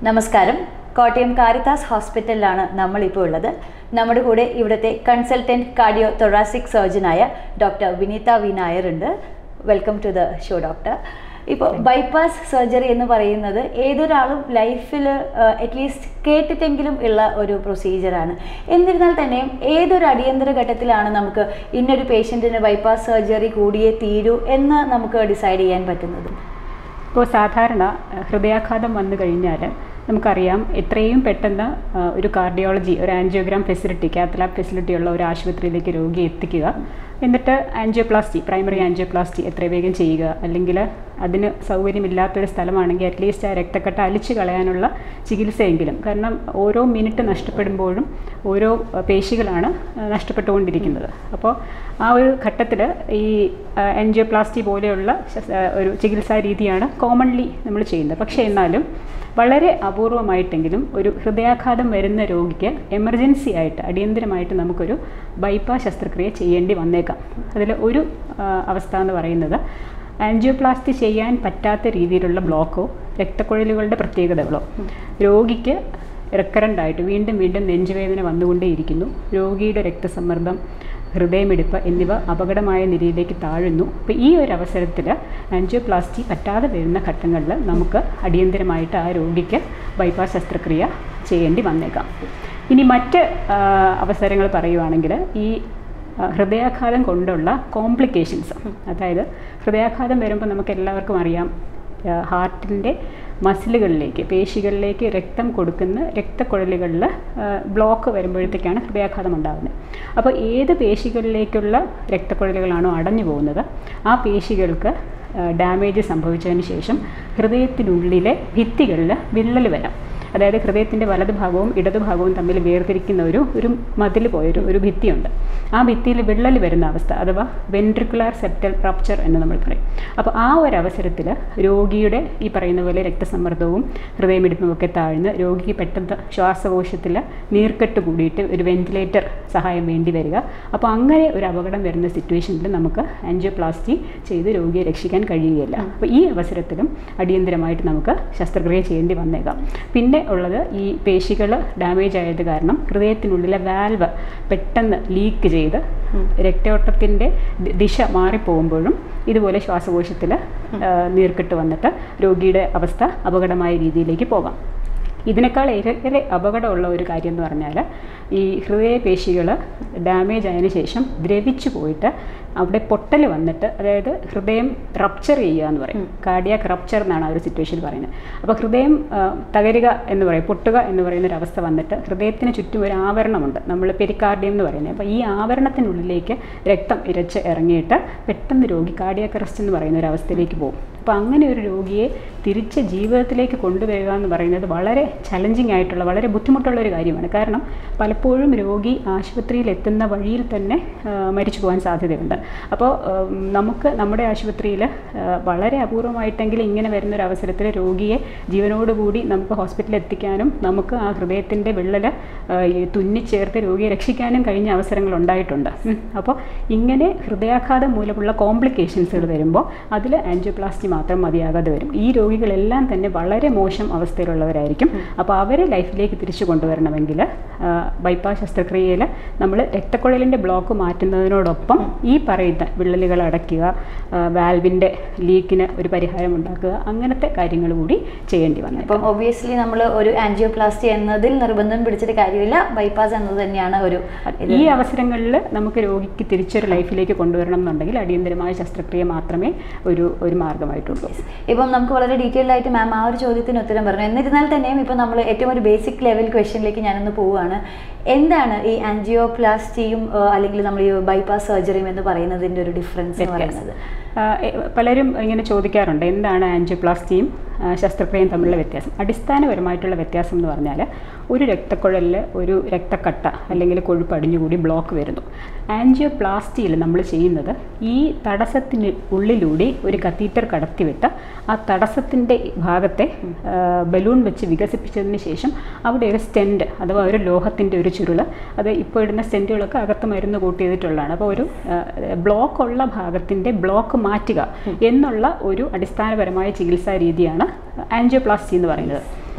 നമസ്കാരം കോട്ടയം കാരിത്താസ് ഹോസ്പിറ്റലിലാണ് നമ്മളിപ്പോൾ ഉള്ളത് നമ്മുടെ കൂടെ ഇവിടുത്തെ കൺസൾട്ടൻറ്റ് കാർഡിയോ തൊറാസിക് സർജനായ ഡോക്ടർ വിനീത വി നായർ ഉണ്ട് welcome to the show doctor ഇപ്പോൾ ബൈപ്പാസ് സർജറി എന്ന് പറയുന്നത് ഏതൊരാളും ലൈഫിൽ അറ്റ്ലീസ്റ്റ് കേട്ടിട്ടെങ്കിലും ഉള്ള ഒരു പ്രൊസീജിയറാണ് എന്നിരുന്നാൽ തന്നെയും ഏതൊരു അടിയന്തര ഘട്ടത്തിലാണ് നമുക്ക് ഇന്നൊരു പേഷ്യൻറ്റിന് ബൈപ്പാസ് സർജറി കൂടിയേ തീരൂ എന്ന് നമുക്ക് ഡിസൈഡ് ചെയ്യാൻ പറ്റുന്നത് ഇപ്പോൾ സാധാരണ അഹ്, ഹൃദയാഘാതം വന്നു കഴിഞ്ഞാൽ നമുക്കറിയാം എത്രയും പെട്ടെന്ന് ആ, ഒരു കാർഡിയോളജി ഒരു ആൻജിയോഗ്രാം ഫെസിലിറ്റി കാത്തലാബ് ഫെസിലിറ്റി ഉള്ള ഒരു ആശുപത്രിയിലേക്ക് രോഗിയെ എത്തിക്കുക എന്നിട്ട് ആൻജിയോപ്ലാസ്റ്റി പ്രൈമറി ആൻജിയോപ്ലാസ്റ്റി എത്ര വേഗം ചെയ്യുക അല്ലെങ്കിൽ അതിന് സൗകര്യമില്ലാത്തൊരു സ്ഥലമാണെങ്കിൽ അറ്റ്ലീസ്റ്റ് ആ രക്തക്കട്ട അലിച്ചു കളയാനുള്ള ചികിത്സയെങ്കിലും കാരണം ഓരോ മിനിറ്റ് നഷ്ടപ്പെടുമ്പോഴും ഓരോ ആ, പേശികളാണ് ആ, നഷ്ടപ്പെട്ടുകൊണ്ടിരിക്കുന്നത് അപ്പോൾ ആ ഒരു ഘട്ടത്തിൽ ഈ ആൻജിയോപ്ലാസ്റ്റി പോലെയുള്ള ശസ്- ആ, ഒരു ചികിത്സാ രീതിയാണ് കോമൺലി നമ്മൾ ചെയ്യുന്നത് പക്ഷേ എന്നാലും വളരെ അപൂർവമായിട്ടെങ്കിലും ഒരു ഹൃദയാഘാതം വരുന്ന രോഗിക്ക് എമർജൻസി ആയിട്ട് അടിയന്തരമായിട്ട് നമുക്കൊരു ബൈപ്പാസ് ശസ്ത്രക്രിയ ചെയ്യേണ്ടി വന്നേക്കാം അതിൽ ഒരു ആ, അവസ്ഥ എന്ന് പറയുന്നത് ആൻജിയോപ്ലാസ്റ്റി ചെയ്യാൻ പറ്റാത്ത രീതിയിലുള്ള ബ്ലോക്കോ രക്തക്കുഴലുകളുടെ പ്രത്യേകതകളോ രോഗിക്ക് recurrent ആയിട്ട് വീണ്ടും വീണ്ടും നെഞ്ചുവേദന വന്നുകൊണ്ടേയിരിക്കുന്നു രോഗിയുടെ രക്തസമ്മർദ്ദം ഹൃദയമിടിപ്പ് എന്നിവ അപകടമായ നിലയിലേക്ക് താഴുന്നു അപ്പോൾ ഈ ഒരു അവസരത്തിൽ ആൻജിയോപ്ലാസ്റ്റി പറ്റാതെ വരുന്ന ഘട്ടങ്ങളിൽ നമുക്ക് അടിയന്തരമായിട്ട് ആ രോഗിക്ക് ബൈപ്പാസ് ശസ്ത്രക്രിയ ചെയ്യേണ്ടി വന്നേക്കാം ഇനി മറ്റ് ആ, അവസരങ്ങൾ പറയുവാണെങ്കിൽ ഈ ആ, ഹൃദയാഘാതം കൊണ്ടുള്ള കോംപ്ലിക്കേഷൻസ് അതായത് ഹൃദയാഘാതം വരുമ്പോൾ നമുക്ക് എല്ലാവർക്കും അറിയാം ഹാർട്ടിൻ്റെ മസിലുകളിലേക്ക് പേശികളിലേക്ക് രക്തം കൊടുക്കുന്ന രക്തക്കുഴലുകളിൽ ബ്ലോക്ക് വരുമ്പോഴത്തേക്കാണ് ഹൃദയാഘാതം ഉണ്ടാകുന്നത് അപ്പോൾ ഏത് പേശികളിലേക്കുള്ള രക്തക്കുഴലുകളാണോ അടഞ്ഞു പോകുന്നത് ആ പേശികൾക്ക് ഡാമേജ് സംഭവിച്ചതിന് ശേഷം ഹൃദയത്തിനുള്ളിലെ ഭിത്തികളിൽ വിള്ളൽ വരാം അതായത് ഹൃദയത്തിൻ്റെ വലതുഭാഗവും ഇടതുഭാഗവും തമ്മിൽ വേർതിരിക്കുന്ന ഒരു ഒരു മതിൽ പോയൊരു ഒരു ഭിത്തിയുണ്ട് ആ ഭിത്തിയിൽ വിള്ളൽ വരുന്ന അവസ്ഥ അഥവാ വെൻട്രിക്കുലാർ സെപ്റ്റൽ റപ്ചർ എന്ന് നമ്മൾ പറയും അപ്പോൾ ആ ഒരു അവസരത്തിൽ രോഗിയുടെ ഈ പറയുന്ന പോലെ രക്തസമ്മർദ്ദവും ഹൃദയമിടിപ്പും ഒക്കെ താഴ്ന്ന് രോഗിക്ക് പെട്ടെന്ന് ശ്വാസകോശത്തിൽ നീർക്കെട്ട് കൂടിയിട്ട് ഒരു വെന്റിലേറ്റർ സഹായം വേണ്ടി വരിക അപ്പോൾ അങ്ങനെ ഒരു അപകടം വരുന്ന സിറ്റുവേഷനിൽ നമുക്ക് ആൻജിയോപ്ലാസ്റ്റി ചെയ്ത് രോഗിയെ രക്ഷിക്കാൻ കഴിയുകയില്ല അപ്പോൾ ഈ അവസരത്തിലും അടിയന്തരമായിട്ട് നമുക്ക് ശസ്ത്രക്രിയ ചെയ്യേണ്ടി വന്നേക്കാം പിന്നെ ഉള്ളത് ഈ പേശികൾ ഡാമേജ് ആയത് കാരണം ഹൃദയത്തിനുള്ളിലെ വാൽവ് പെട്ടെന്ന് ലീക്ക് ചെയ്ത് രക്തയോട്ടത്തിൻ്റെ ദി- ദിശ മാറിപ്പോകുമ്പോഴും ഇതുപോലെ ശ്വാസകോശത്തിൽ നീർക്കെട്ട് വന്നിട്ട് രോഗിയുടെ അവസ്ഥ അപകടമായ രീതിയിലേക്ക് പോകാം ഇതിനേക്കാൾ ഏറെ അപകടമുള്ള ഒരു കാര്യം എന്ന് പറഞ്ഞാൽ ഈ ഹൃദയപേശികൾ ഡാമേജ് ആയതിനു ശേഷം ദ്രവിച്ചു പോയിട്ട് അവിടെ പൊട്ടൽ വന്നിട്ട് അതായത് ഹൃദയം റപ്ചർ ചെയ്യുക എന്ന് പറയും കാർഡിയാക് റപ്ചർ എന്നാണ് ആ ഒരു സിറ്റുവേഷൻ പറയുന്നത് അപ്പോൾ ഹൃദയം ആ, തകരുക എന്ന് പറയും പൊട്ടുക എന്ന് പറയുന്ന ഒരു അവസ്ഥ വന്നിട്ട് ഹൃദയത്തിന് ചുറ്റും ഒരു ആവരണമുണ്ട് നമ്മൾ പെരിക്കാർഡിയം എന്ന് പറയുന്നത് അപ്പോൾ ഈ ആവരണത്തിനുള്ളിലേക്ക് രക്തം ഇരച്ച് ഇറങ്ങിയിട്ട് പെട്ടെന്ന് രോഗി കാർഡിയാക് അറസ്റ്റ് എന്ന് പറയുന്ന ഒരു അവസ്ഥയിലേക്ക് പോകും അപ്പോൾ അങ്ങനെ ഒരു രോഗിയെ തിരിച്ച് ജീവിതത്തിലേക്ക് കൊണ്ടുവരിക എന്ന് പറയുന്നത് വളരെ ചലഞ്ചിങ് ആയിട്ടുള്ള വളരെ ബുദ്ധിമുട്ടുള്ള ഒരു കാര്യമാണ് കാരണം പലപ്പോഴും രോഗി ആശുപത്രിയിൽ എത്തുന്ന വഴിയിൽ തന്നെ ആ, മരിച്ചു പോകാൻ സാധ്യതയുണ്ട് അപ്പോൾ ഉം, നമുക്ക് നമ്മുടെ ആശുപത്രിയിൽ വളരെ അപൂർവമായിട്ടെങ്കിലും ഇങ്ങനെ വരുന്ന ഒരു അവസരത്തിൽ രോഗിയെ ജീവനോടുകൂടി നമുക്ക് ഹോസ്പിറ്റലിൽ എത്തിക്കാനും നമുക്ക് ആ ഹൃദയത്തിൻ്റെ വിള്ളൽ ആ, ഈ തുന്നിച്ചേർത്ത് രോഗിയെ രക്ഷിക്കാനും കഴിഞ്ഞ അവസരങ്ങൾ ഉണ്ടായിട്ടുണ്ട് ഉം. അപ്പോൾ ഇങ്ങനെ ഹൃദയാഘാതം മൂലമുള്ള കോംപ്ലിക്കേഷൻസുകൾ വരുമ്പോൾ അതിൽ ആൻജിയോപ്ലാസ്റ്റി മാത്രം മതിയാകാതെ വരും ഈ രോഗികളെല്ലാം തന്നെ വളരെ മോശം അവസ്ഥയിലുള്ളവരായിരിക്കും അപ്പോൾ അവരെ ലൈഫിലേക്ക് തിരിച്ചു കൊണ്ടുവരണമെങ്കിൽ ബൈപ്പാസ് ശസ്ത്രക്രിയയിൽ നമ്മൾ രക്തക്കുഴലിൻ്റെ ബ്ലോക്ക് മാറ്റുന്നതിനോടൊപ്പം ഈ പറയുന്ന വിള്ളലുകൾ അടയ്ക്കുക വാൽവിൻ്റെ ലീക്കിന് ഒരു പരിഹാരം ഉണ്ടാക്കുക അങ്ങനത്തെ കാര്യങ്ങൾ കൂടി ചെയ്യേണ്ടി വന്നു അപ്പം ഒബ്വിയസ്ലി നമ്മൾ ഒരു ആൻജിയോപ്ലാസ്റ്റി എന്നതിൽ നിർബന്ധം പിടിച്ചിട്ട് കാര്യമില്ല ബൈപ്പാസ് എന്നത് തന്നെയാണ് ഒരു ഇത്. ഈ അവസരങ്ങളിൽ നമുക്ക് രോഗിക്ക് തിരിച്ചൊരു ലൈഫിലേക്ക് കൊണ്ടുവരണം എന്നുണ്ടെങ്കിൽ അടിയന്തരമായ ശസ്ത്രക്രിയ മാത്രമേ ഒരു ഒരു മാർഗമായിട്ടുള്ളൂ ഇപ്പം നമുക്ക് വളരെ ഡീറ്റെയിൽഡ് ആയിട്ട് മാം ആ ഒരു ചോദ്യത്തിന് ഉത്തരം പറഞ്ഞു എന്നിരുന്നാൽ തന്നെയും ഇപ്പം നമ്മൾ ഏറ്റവും ഒരു ബേസിക് ലെവൽ ക്വസ്റ്റ്യനിലേക്ക് ഞാനൊന്ന് പോവുകയാണ് എന്താണ് ഈ ആൻജിയോപ്ലാസ്റ്റിയും അല്ലെങ്കിൽ നമ്മൾ ഈ ബൈപ്പാസ് സർജറിയും എന്ന് പറയുന്നതിൻ്റെ ഒരു ഡിഫറൻസ് എന്ന് പറയുന്നത് ആ, എ- പലരും ഇങ്ങനെ ചോദിക്കാറുണ്ട് എന്താണ് ആൻജിയോപ്ലാസ്റ്റിയും ആ, ശസ്ത്രക്രിയയും തമ്മിലുള്ള വ്യത്യാസം അടിസ്ഥാനപരമായിട്ടുള്ള വ്യത്യാസം എന്ന് പറഞ്ഞാൽ ഒരു രക്തക്കുഴലിൽ ഒരു രക്തക്കട്ട അല്ലെങ്കിൽ കൊഴുപ്പ് അടിഞ്ഞുകൂടി ബ്ലോക്ക് വരുന്നു ആൻജിയോപ്ലാസ്റ്റിയിൽ നമ്മൾ ചെയ്യുന്നത് ഈ തടസ്സത്തിന് ഉള്ളിലൂടെ ഒരു കത്തീറ്റർ കടത്തിവിട്ട് ആ തടസ്സത്തിൻ്റെ ഭാഗത്തെ ആ, ബലൂൺ വെച്ച് വികസിപ്പിച്ചതിന് ശേഷം അവിടെ ഒരു സ്റ്റെൻറ്റ് അഥവാ ഒരു ലോഹത്തിൻ്റെ ഒരു ചുരുൾ അത് ഇപ്പോൾ ഇടുന്ന സ്റ്റെൻറ്റുകളൊക്കെ അകത്ത് മരുന്ന് കൂട്ടി ചെയ്തിട്ടുള്ളതാണ് അപ്പോൾ ഒരു ബ്ലോക്ക് ഉള്ള ഭാഗത്തിൻ്റെ ബ്ലോക്ക് മാറ്റുക എന്നുള്ള ഒരു അടിസ്ഥാനപരമായ ചികിത്സാ രീതിയാണ് ആൻജിയോപ്ലാസ്റ്റി എന്ന് പറയുന്നത്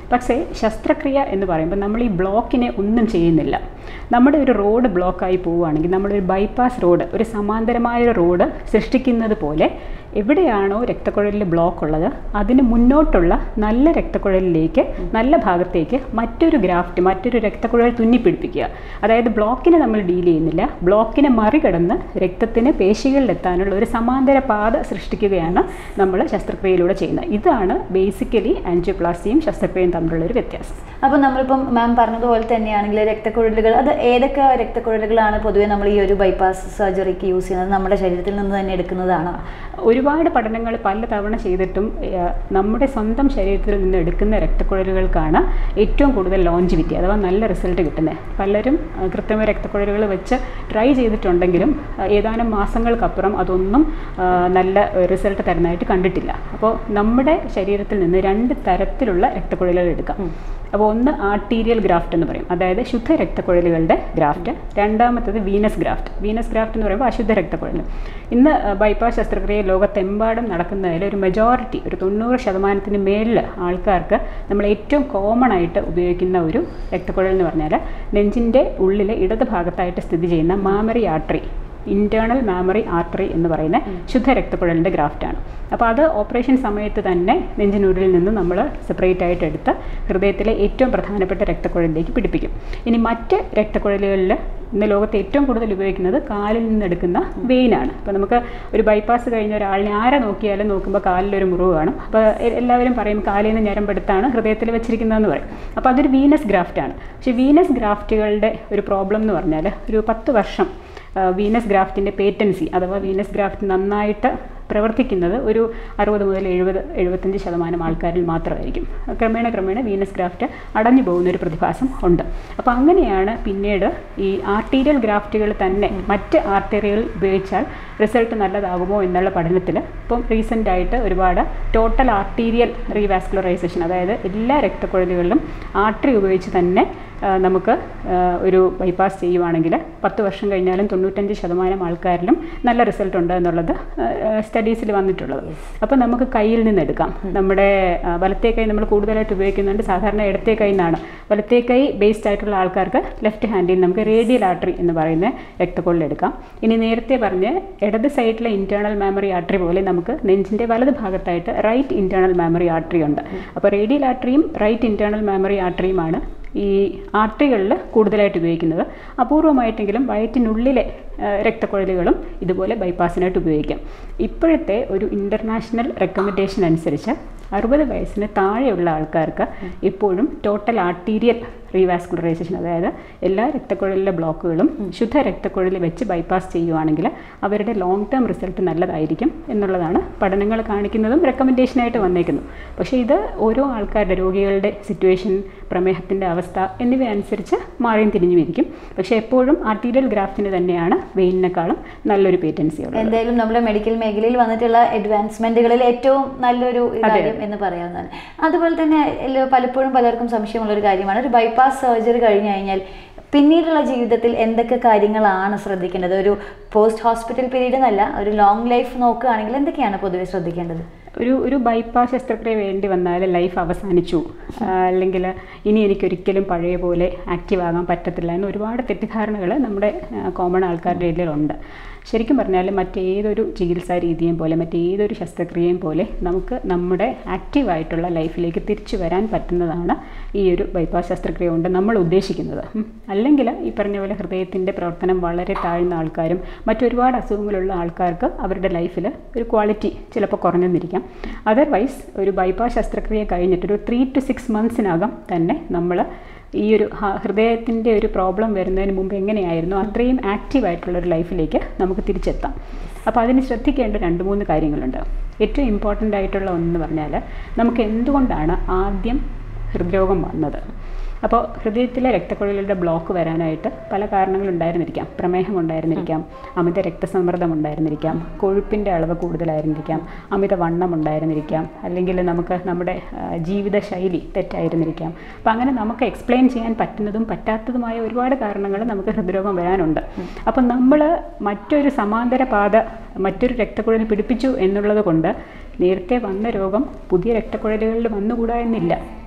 പക്ഷേ ശസ്ത്രക്രിയ എന്ന് പറയുമ്പോൾ നമ്മൾ ഈ ബ്ലോക്കിനെ ഒന്നും ചെയ്യുന്നില്ല നമ്മുടെ ഒരു റോഡ് ബ്ലോക്കായി പോവുകയാണെങ്കിൽ നമ്മളൊരു ബൈപ്പാസ് റോഡ് ഒരു സമാന്തരമായ ഒരു റോഡ് സൃഷ്ടിക്കുന്നത് പോലെ എവിടെയാണോ രക്തക്കുഴലിൽ ബ്ലോക്ക് ഉള്ളത് അതിന് മുന്നോട്ടുള്ള നല്ല രക്തക്കുഴലിലേക്ക് നല്ല ഭാഗത്തേക്ക് മറ്റൊരു ഗ്രാഫ്റ്റ് മറ്റൊരു രക്തക്കുഴൽ തുന്നിപ്പിടിപ്പിക്കുക അതായത് ബ്ലോക്കിനെ നമ്മൾ ഡീൽ ചെയ്യുന്നില്ല ബ്ലോക്കിനെ മറികടന്ന് രക്തത്തിന് പേശികളിലെത്താനുള്ള ഒരു സമാന്തര പാത സൃഷ്ടിക്കുകയാണ് നമ്മൾ ശസ്ത്രക്രിയയിലൂടെ ചെയ്യുന്നത് ഇതാണ് ബേസിക്കലി ആൻജിയോപ്ലാസ്റ്റിയും ശസ്ത്രക്രിയയും തമ്മിലുള്ള ഒരു വ്യത്യാസം അപ്പോൾ നമ്മളിപ്പം മാം പറഞ്ഞതുപോലെ തന്നെയാണെങ്കിൽ രക്തക്കുഴലുകൾ അത് ഏതൊക്കെ രക്തക്കുഴലുകളാണ് പൊതുവേ നമ്മൾ ഈ ഒരു ബൈപ്പാസ് സർജറിക്ക് യൂസ് ചെയ്യുന്നത് നമ്മുടെ ശരീരത്തിൽ നിന്ന് തന്നെ എടുക്കുന്നതാണ് ഒരുപാട് പഠനങ്ങൾ പല തവണ ചെയ്തിട്ടും ഏഹ്, നമ്മുടെ സ്വന്തം ശരീരത്തിൽ നിന്ന് എടുക്കുന്ന രക്തക്കുഴലുകൾക്കാണ് ഏറ്റവും കൂടുതൽ ലോഞ്ചിവിറ്റി അഥവാ നല്ല റിസൾട്ട് കിട്ടുന്നത് പലരും ഏഹ്, കൃത്രിമ രക്തക്കുഴലുകൾ വെച്ച് ട്രൈ ചെയ്തിട്ടുണ്ടെങ്കിലും ഏഹ്, ഏതാനും മാസങ്ങൾക്കപ്പുറം അതൊന്നും ഏഹ്, നല്ല റിസൾട്ട് തരുന്നതായിട്ട് കണ്ടിട്ടില്ല അപ്പോൾ നമ്മുടെ ശരീരത്തിൽ നിന്ന് രണ്ട് തരത്തിലുള്ള രക്തക്കുഴലുകൾ എടുക്കാം അപ്പോൾ ഒന്ന് ആർട്ടീരിയൽ ഗ്രാഫ്റ്റ് എന്ന് പറയും അതായത് ശുദ്ധ രക്തക്കുഴലുകളുടെ ഗ്രാഫ്റ്റ് രണ്ടാമത്തത് വീനസ് ഗ്രാഫ്റ്റ് വീനസ് ഗ്രാഫ്റ്റ് എന്ന് പറയുമ്പോൾ അശുദ്ധ രക്തക്കുഴൽ ഇന്ന് ബൈപ്പാസ് ശസ്ത്രക്രിയ ലോകത്തെമ്പാടും നടക്കുന്നതിൽ ഒരു മെജോറിറ്റി ഒരു തൊണ്ണൂറ് ശതമാനത്തിന് മേളിൽ ആൾക്കാർക്ക് നമ്മൾ ഏറ്റവും കോമൺ ആയിട്ട് ഉപയോഗിക്കുന്ന ഒരു രക്തക്കുഴൽ എന്ന് പറഞ്ഞാൽ നെഞ്ചിൻ്റെ ഉള്ളിലെ ഇടത് ഭാഗത്തായിട്ട് സ്ഥിതി ചെയ്യുന്ന mammary artery internal mammary artery എന്ന് പറയുന്ന ശുദ്ധ രക്തക്കുഴലിൻ്റെ ഗ്രാഫ്റ്റാണ് അപ്പോൾ അത് ഓപ്പറേഷൻ സമയത്ത് തന്നെ നെഞ്ചിനുള്ളിൽ നിന്ന് നമ്മൾ സെപ്പറേറ്റ് ആയിട്ട് എടുത്ത് ഹൃദയത്തിലെ ഏറ്റവും പ്രധാനപ്പെട്ട രക്തക്കുഴലിലേക്ക് പിടിപ്പിക്കും ഇനി മറ്റ് രക്തക്കുഴലുകളിൽ ഇന്ന് ലോകത്ത് ഏറ്റവും കൂടുതൽ ഉപയോഗിക്കുന്നത് കാലിൽ നിന്നെടുക്കുന്ന വെയിനാണ് അപ്പോൾ നമുക്ക് ഒരു ബൈപ്പാസ് കഴിഞ്ഞ ഒരാളിനെ ആരെ നോക്കിയാലും നോക്കുമ്പോൾ കാലിലൊരു മുറിവ് കാണും അപ്പോൾ എ- എല്ലാവരും പറയും കാലിൽ നിന്ന് ഞരമ്പെടുത്താണ് ഹൃദയത്തിൽ വെച്ചിരിക്കുന്നതെന്ന് പറയും അപ്പോൾ അതൊരു വീനസ് ഗ്രാഫ്റ്റാണ് പക്ഷേ വീനസ് ഗ്രാഫ്റ്റുകളുടെ ഒരു പ്രോബ്ലം എന്ന് പറഞ്ഞാൽ ഒരു പത്ത് വർഷം വീനസ് ഗ്രാഫ്റ്റിൻ്റെ പേറ്റൻസി അഥവാ വീനസ് ഗ്രാഫ്റ്റ് നന്നായിട്ട് പ്രവർത്തിക്കുന്നത് ഒരു അറുപത് മുതൽ എഴുപത് എഴുപത്തഞ്ച് ശതമാനം ആൾക്കാരിൽ മാത്രമായിരിക്കും ക്രമേണ ക്രമേണ വീനസ് ഗ്രാഫ്റ്റ് അടഞ്ഞു പോകുന്ന ഒരു പ്രതിഭാസം ഉണ്ട് അപ്പോൾ അങ്ങനെയാണ് പിന്നീട് ഈ ആർട്ടീരിയൽ ഗ്രാഫ്റ്റുകൾ തന്നെ മറ്റ് ആർട്ടറികൾ ഉപയോഗിച്ചാൽ റിസൾട്ട് നല്ലതാകുമോ എന്നുള്ള പഠനത്തിൽ ഇപ്പം റീസെൻ്റ് ആയിട്ട് ഒരുപാട് ടോട്ടൽ ആർട്ടീരിയൽ റീവാസ്കുലറൈസേഷൻ അതായത് എല്ലാ രക്തക്കുഴലുകളിലും ആർട്ടറി ഉപയോഗിച്ച് തന്നെ ആ, നമുക്ക് ആ, ഒരു ബൈപ്പാസ് ചെയ്യുവാണെങ്കിൽ പത്ത് വർഷം കഴിഞ്ഞാലും തൊണ്ണൂറ്റഞ്ച് ശതമാനം ആൾക്കാരിലും നല്ല റിസൾട്ട് ഉണ്ട് എന്നുള്ളത് സ്റ്റഡീസിൽ വന്നിട്ടുള്ളത് അപ്പോൾ നമുക്ക് കയ്യിൽ നിന്ന് എടുക്കാം നമ്മുടെ ആ, വലത്തേ കൈ നമ്മൾ കൂടുതലായിട്ട് ഉപയോഗിക്കുന്നുണ്ട് സാധാരണ ഇടത്തേ കൈ നിന്നാണ് വലത്തേ കൈ ബേസ്ഡ് ആയിട്ടുള്ള ആൾക്കാർക്ക് ലെഫ്റ്റ് ഹാൻഡിൽ നമുക്ക് റേഡിയൽ ആർട്ടറി എന്ന് പറയുന്ന രക്തക്കൊള്ളിൽ എടുക്കാം ഇനി നേരത്തെ പറഞ്ഞ് ഇടത് സൈഡിലെ ഇൻറ്റേർണൽ മെമ്മറി ആർട്ടറി പോലെ നമുക്ക് നെഞ്ചിൻ്റെ വലത് ഭാഗത്തായിട്ട് റൈറ്റ് ഇൻറ്റേർണൽ മെമ്മറി ആർട്ടറി ഉണ്ട് അപ്പോൾ റേഡിയൽ ആർട്ടറിയും റൈറ്റ് ഇൻറ്റേർണൽ മെമ്മറി ആർട്ടറിയുമാണ് ഈ ആർട്ടറികളിൽ കൂടുതലായിട്ട് ഉപയോഗിക്കുന്നത് അപൂർവമായിട്ടെങ്കിലും വയറ്റിനുള്ളിലെ ആ, രക്തക്കുഴലുകളും ഇതുപോലെ ബൈപ്പാസിനായിട്ട് ഉപയോഗിക്കാം ഇപ്പോഴത്തെ ഒരു ഇൻ്റർനാഷണൽ റെക്കമെൻഡേഷൻ അനുസരിച്ച് അറുപത് വയസ്സിന് താഴെയുള്ള ആൾക്കാർക്ക് എപ്പോഴും ടോട്ടൽ ആർട്ടീരിയൽ റീവാസ്കുലറൈസേഷൻ അതായത് എല്ലാ രക്തക്കുഴലിലെ ബ്ലോക്കുകളും ശുദ്ധ രക്തക്കുഴലിൽ വെച്ച് ബൈപ്പാസ് ചെയ്യുവാണെങ്കിൽ അവരുടെ ലോങ് ടേം റിസൾട്ട് നല്ലതായിരിക്കും എന്നുള്ളതാണ് പഠനങ്ങൾ കാണിക്കുന്നതും റെക്കമെൻഡേഷനായിട്ട് വന്നേക്കുന്നത് പക്ഷേ ഇത് ഓരോ ആൾക്കാരുടെ രോഗികളുടെ സിറ്റുവേഷൻ പ്രമേഹത്തിൻ്റെ അവസ്ഥ എന്നിവ അനുസരിച്ച് മാറിയും തിരിഞ്ഞും ഇരിക്കും പക്ഷേ എപ്പോഴും ആർട്ടീരിയൽ ഗ്രാഫ്റ്റിന് തന്നെയാണ് വെയിനേക്കാളും നല്ലൊരു പേറ്റൻസി ഉള്ളത് എന്തായാലും നമ്മുടെ മെഡിക്കൽ മേഖലയിൽ വന്നിട്ടുള്ള അഡ്വാൻസ്മെന്റുകളിൽ ഏറ്റവും നല്ലൊരു കാര്യം എന്ന് പറയാവുന്നതാണ് അതുപോലെ തന്നെ എല്ലാ- പലപ്പോഴും പലർക്കും സംശയമുള്ള ഒരു കാര്യമാണ് ഒരു ബൈപ്പാസ് സർജറി കഴിഞ്ഞു കഴിഞ്ഞാൽ പിന്നീടുള്ള ജീവിതത്തിൽ എന്തൊക്കെ കാര്യങ്ങളാണ് ശ്രദ്ധിക്കേണ്ടത് ഒരു പോസ്റ്റ് ഹോസ്പിറ്റൽ പീരീഡ് എന്നല്ല ഒരു ലോങ് ലൈഫ് നോക്കുകയാണെങ്കിൽ എന്തൊക്കെയാണ് പൊതുവെ ശ്രദ്ധിക്കേണ്ടത് ഒരു ഒരു ബൈപ്പാസ് ശസ്ത്രക്രിയ വേണ്ടി വന്നാൽ ലൈഫ് അവസാനിച്ചു ആ, അല്ലെങ്കിൽ ഇനി എനിക്കൊരിക്കലും പഴയ പോലെ ആക്റ്റീവ് ആകാൻ പറ്റത്തില്ല എന്ന് ഒരുപാട് തെറ്റിദ്ധാരണകൾ നമ്മുടെ കോമൺ ആൾക്കാരുടെ ഇടയിലുണ്ട് ശരിക്കും പറഞ്ഞാൽ മറ്റേതൊരു ചികിത്സാ രീതിയും പോലെ മറ്റേതൊരു ശസ്ത്രക്രിയയും പോലെ നമുക്ക് നമ്മുടെ ആക്റ്റീവായിട്ടുള്ള ലൈഫിലേക്ക് തിരിച്ചു വരാൻ പറ്റുന്നതാണ് ഈ ഒരു ബൈപ്പാസ് ശസ്ത്രക്രിയ കൊണ്ട് നമ്മൾ ഉദ്ദേശിക്കുന്നത് ഉം. അല്ലെങ്കിൽ ഈ പറഞ്ഞ പോലെ ഹൃദയത്തിൻ്റെ പ്രവർത്തനം വളരെ താഴ്ന്ന ആൾക്കാരും മറ്റൊരുപാട് അസുഖങ്ങളുള്ള ആൾക്കാർക്ക് അവരുടെ ലൈഫിൽ ഒരു ക്വാളിറ്റി ചിലപ്പോൾ കുറഞ്ഞെന്നിരിക്കാം അതർവൈസ് ഒരു ബൈപ്പാസ് ശസ്ത്രക്രിയ കഴിഞ്ഞിട്ട് ഒരു ത്രീ ടു സിക്സ് മന്ത്സിനകം തന്നെ നമ്മൾ ഈ ഒരു ഹൃദയത്തിൻ്റെ ഒരു പ്രോബ്ലം വരുന്നതിന് മുമ്പ് എങ്ങനെയായിരുന്നു അത്രയും ആക്റ്റീവ് ആയിട്ടുള്ള ഒരു ലൈഫിലേക്ക് നമുക്ക് തിരിച്ചെത്താം അപ്പോൾ അതിന് ശ്രദ്ധിക്കേണ്ട രണ്ട് മൂന്ന് കാര്യങ്ങളുണ്ട് ഏറ്റവും ഇമ്പോർട്ടൻ്റ് ആയിട്ടുള്ള ഒന്നെന്ന് പറഞ്ഞാൽ നമുക്ക് എന്തുകൊണ്ടാണ് ആദ്യം ഹൃദ്രോഗം വന്നത് അപ്പോൾ ഹൃദയത്തിലെ രക്തക്കുഴലുകളുടെ ബ്ലോക്ക് വരാനായിട്ട് പല കാരണങ്ങളുണ്ടായിരുന്നിരിക്കാം പ്രമേഹം ഉണ്ടായിരുന്നിരിക്കാം അമിത രക്തസമ്മർദ്ദം ഉണ്ടായിരുന്നിരിക്കാം കൊഴുപ്പിൻ്റെ അളവ് കൂടുതലായിരുന്നിരിക്കാം അമിത വണ്ണം ഉണ്ടായിരുന്നിരിക്കാം അല്ലെങ്കിൽ നമുക്ക് നമ്മുടെ ആ, ജീവിതശൈലി തെറ്റായിരുന്നിരിക്കാം അപ്പോൾ അങ്ങനെ നമുക്ക് എക്സ്പ്ലെയിൻ ചെയ്യാൻ പറ്റുന്നതും പറ്റാത്തതുമായ ഒരുപാട് കാരണങ്ങൾ നമുക്ക് ഹൃദ്രോഗം വരാനുണ്ട് അപ്പം നമ്മൾ മറ്റൊരു സമാന്തര പാത മറ്റൊരു രക്തക്കുഴൽ പിടിപ്പിച്ചു എന്നുള്ളത് കൊണ്ട് നേരത്തെ വന്ന രോഗം പുതിയ രക്തക്കുഴലുകളിൽ വന്നുകൂടാ എന്നില്ല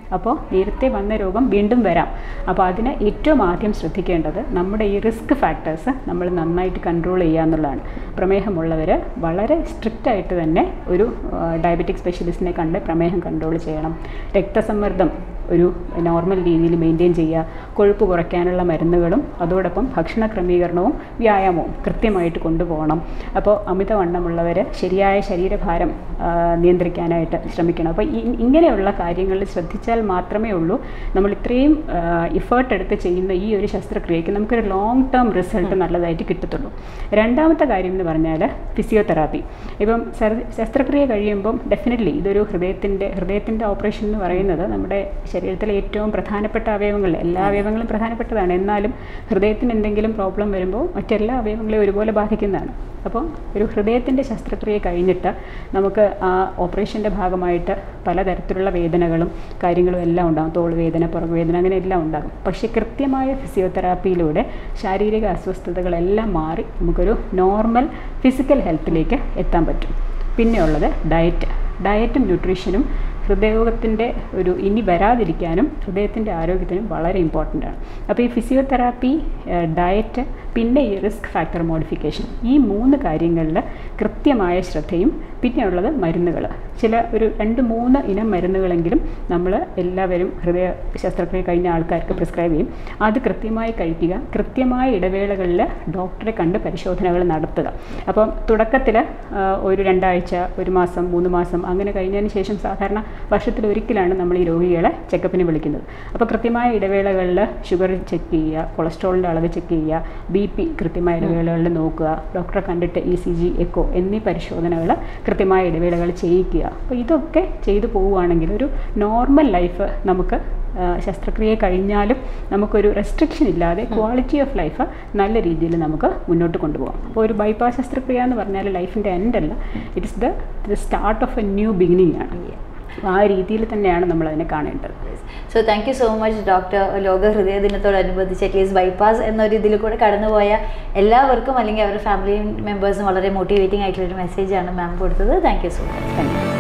അപ്പോൾ നേരത്തെ വന്ന രോഗം വീണ്ടും വരാം അപ്പോൾ അതിന് ഏറ്റവും ആദ്യം ശ്രദ്ധിക്കേണ്ടത് നമ്മുടെ ഈ റിസ്ക് ഫാക്ടേഴ്സ് നമ്മൾ നന്നായിട്ട് കൺട്രോൾ ചെയ്യുക എന്നുള്ളതാണ് പ്രമേഹമുള്ളവർ വളരെ സ്ട്രിക്റ്റ് ആയിട്ട് തന്നെ ഒരു ഡയബറ്റിക് സ്പെഷ്യലിസ്റ്റിനെ കണ്ട് പ്രമേഹം കൺട്രോൾ ചെയ്യണം രക്തസമ്മർദ്ദം ഒരു നോർമൽ രീതിയിൽ മെയിൻറ്റെയിൻ ചെയ്യുക കൊഴുപ്പ് കുറയ്ക്കാനുള്ള മരുന്നുകളും അതോടൊപ്പം ഭക്ഷണ ക്രമീകരണവും വ്യായാമവും കൃത്യമായിട്ട് കൊണ്ടുപോകണം അപ്പോൾ അമിതവണ്ണമുള്ളവർ ശരിയായ ശരീരഭാരം ആ, നിയന്ത്രിക്കാനായിട്ട് ശ്രമിക്കണം അപ്പോൾ ഈ ഇങ്ങനെയുള്ള കാര്യങ്ങളിൽ ശ്രദ്ധിച്ചാൽ മാത്രമേ ഉള്ളൂ നമ്മൾ ഇത്രയും ഇഫേർട്ട് എടുത്ത് ചെയ്യുന്ന ഈ ഒരു ശസ്ത്രക്രിയയ്ക്ക് നമുക്കൊരു ലോങ് ടേം റിസൾട്ട് നല്ലതായിട്ട് കിട്ടത്തുള്ളൂ രണ്ടാമത്തെ കാര്യം എന്ന് പറഞ്ഞാൽ ഫിസിയോതെറാപ്പി ഇപ്പം സർ- ശസ്ത്രക്രിയ കഴിയുമ്പം ഡെഫിനറ്റ്ലി ഇതൊരു ഹൃദയത്തിൻ്റെ ഹൃദയത്തിൻ്റെ ഓപ്പറേഷൻ എന്ന് പറയുന്നത് നമ്മുടെ ശരീരത്തിലെ ഏറ്റവും പ്രധാനപ്പെട്ട അവയവങ്ങളിൽ എല്ലാ അവയവങ്ങളും പ്രധാനപ്പെട്ടതാണ് എന്നാലും ഹൃദയത്തിന് എന്തെങ്കിലും പ്രോബ്ലം വരുമ്പോൾ മറ്റെല്ലാ അവയവങ്ങളെയും ഒരുപോലെ ബാധിക്കുന്നതാണ് അപ്പോൾ ഒരു ഹൃദയത്തിൻ്റെ ശസ്ത്രക്രിയ കഴിഞ്ഞിട്ട് നമുക്ക് ആ ഓപ്പറേഷൻ്റെ ഭാഗമായിട്ട് പലതരത്തിലുള്ള വേദനകളും കാര്യങ്ങളും എല്ലാം ഉണ്ടാകും തോൾ വേദന പുറകു വേദന അങ്ങനെ എല്ലാം ഉണ്ടാകും പക്ഷേ കൃത്യമായ ഫിസിയോതെറാപ്പിയിലൂടെ ശാരീരിക അസ്വസ്ഥതകളെല്ലാം മാറി നമുക്കൊരു നോർമൽ ഫിസിക്കൽ ഹെൽത്തിലേക്ക് എത്താൻ പറ്റും പിന്നെയുള്ളത് ഡയറ്റ് ഡയറ്റും ന്യൂട്രീഷനും ഹൃദയരോഗത്തിൻ്റെ ഒരു ഇനി വരാതിരിക്കാനും ഹൃദയത്തിൻ്റെ ആരോഗ്യത്തിനും വളരെ ഇമ്പോർട്ടൻ്റ് ആണ് അപ്പോൾ ഈ ഫിസിയോതെറാപ്പി ഡയറ്റ് പിന്നെ ഈ റിസ്ക് ഫാക്ടർ മോഡിഫിക്കേഷൻ ഈ മൂന്ന് കാര്യങ്ങളിൽ കൃത്യമായ ശ്രദ്ധയും പിന്നെയുള്ളത് മരുന്നുകൾ ചില ഒരു രണ്ട് മൂന്ന് ഇനം മരുന്നുകളെങ്കിലും നമ്മൾ എല്ലാവരും ഹൃദയ ശസ്ത്രക്രിയ കഴിഞ്ഞ ആൾക്കാർക്ക് പ്രിസ്ക്രൈബ് ചെയ്യും അത് കൃത്യമായി കഴിക്കുക കൃത്യമായ ഇടവേളകളിൽ ഡോക്ടറെ കണ്ട് പരിശോധനകൾ നടത്തുക അപ്പം തുടക്കത്തിൽ ഒരു രണ്ടാഴ്ച ഒരു മാസം മൂന്ന് മാസം അങ്ങനെ കഴിഞ്ഞതിന് ശേഷം സാധാരണ വർഷത്തിൽ ഒരിക്കലാണ് നമ്മൾ ഈ രോഗികളെ ചെക്കപ്പിന് വിളിക്കുന്നത് അപ്പോൾ കൃത്യമായ ഇടവേളകളിൽ ഷുഗർ ചെക്ക് ചെയ്യുക കൊളസ്ട്രോളിൻ്റെ അളവ് ചെക്ക് ചെയ്യുക ബി പി കൃത്യമായ ഇടവേളകളിൽ നോക്കുക ഡോക്ടറെ കണ്ടിട്ട് ഇ സി ജി എക്കോ എന്നീ പരിശോധനകൾ കൃത്യമായ ഇടവേളകൾ ചെയ്യിക്കുക അപ്പോൾ ഇതൊക്കെ ചെയ്തു പോവുകയാണെങ്കിൽ ഒരു നോർമൽ ലൈഫ് നമുക്ക് ആ, ശസ്ത്രക്രിയ കഴിഞ്ഞാലും നമുക്കൊരു റെസ്ട്രിക്ഷൻ ഇല്ലാതെ ക്വാളിറ്റി ഓഫ് ലൈഫ് നല്ല രീതിയിൽ നമുക്ക് മുന്നോട്ട് കൊണ്ടുപോകാം അപ്പോൾ ഒരു ബൈപ്പാസ് ശസ്ത്രക്രിയ എന്ന് പറഞ്ഞാൽ ലൈഫിൻ്റെ എൻഡ് അല്ല it is the the start of a new beginning ആണ് അപ്പോൾ ആ രീതിയിൽ തന്നെയാണ് നമ്മൾ അതിനെ കാണേണ്ടത് so thank you so much doctor ലോക ഹൃദയ ദിനത്തോടനുബന്ധിച്ച് അറ്റ്ലീസ്റ്റ് ബൈപ്പാസ് എന്നൊരു ഇതിൽ കൂടെ കടന്നുപോയ എല്ലാവർക്കും അല്ലെങ്കിൽ അവരുടെ ഫാമിലി മെമ്പേഴ്സും വളരെ മോട്ടിവേറ്റിംഗ് ആയിട്ടുള്ളൊരു മെസ്സേജാണ് മാം കൊടുത്തത് thank you so much thank U